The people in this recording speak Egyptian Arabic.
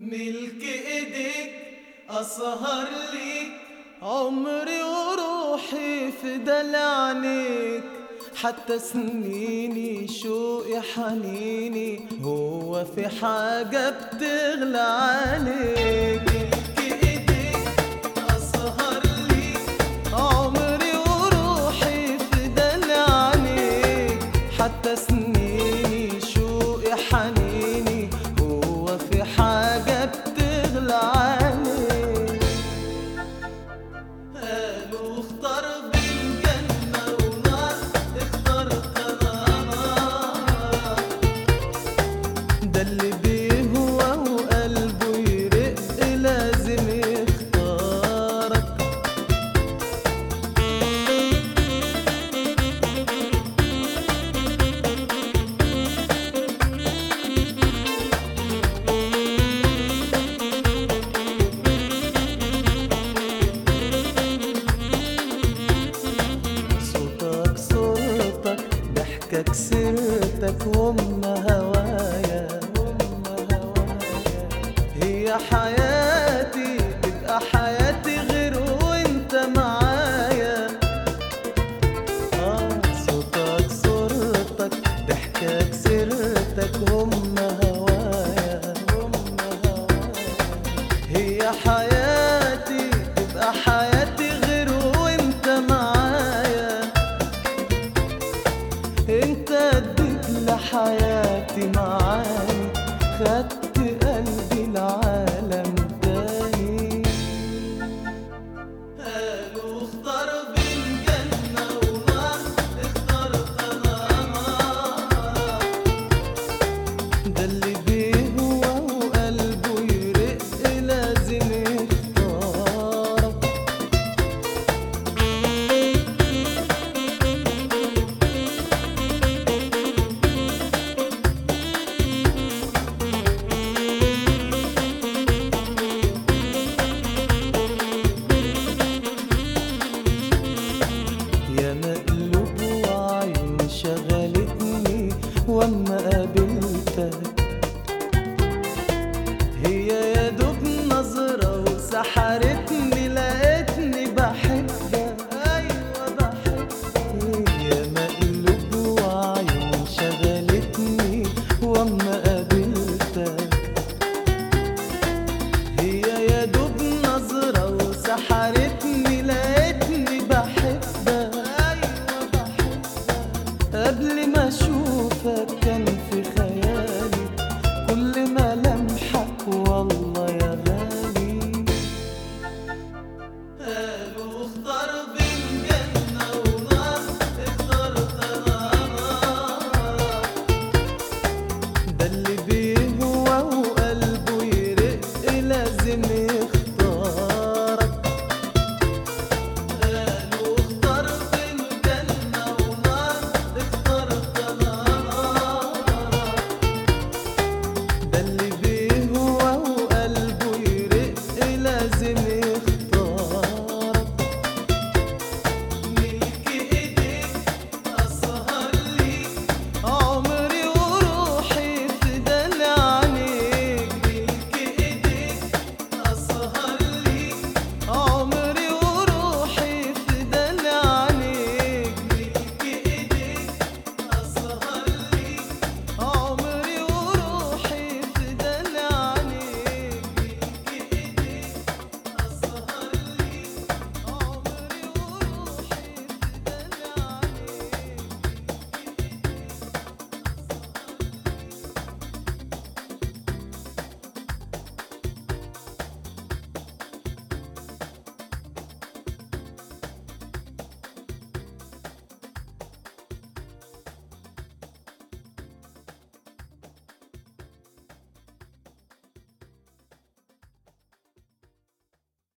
ملك ايديك اسهر ليك عمري وروحي في دلعنيك حتى سنيني شوقي حنيني هو في حاجة بتغلى عليك ملك ايديك اسهر ليك عمري وروحي في دلعنيك حتى سنيني شوقي حنيني هو في حاجة بتغلى عليك قالوا اختار بين جنة ونار اخترت انا نار ده اللي بيهوى وقلبه يرق لازم يختارك صوتك صورتك ضحكك سيرتك هم هوايا هم هوايا هي حياتي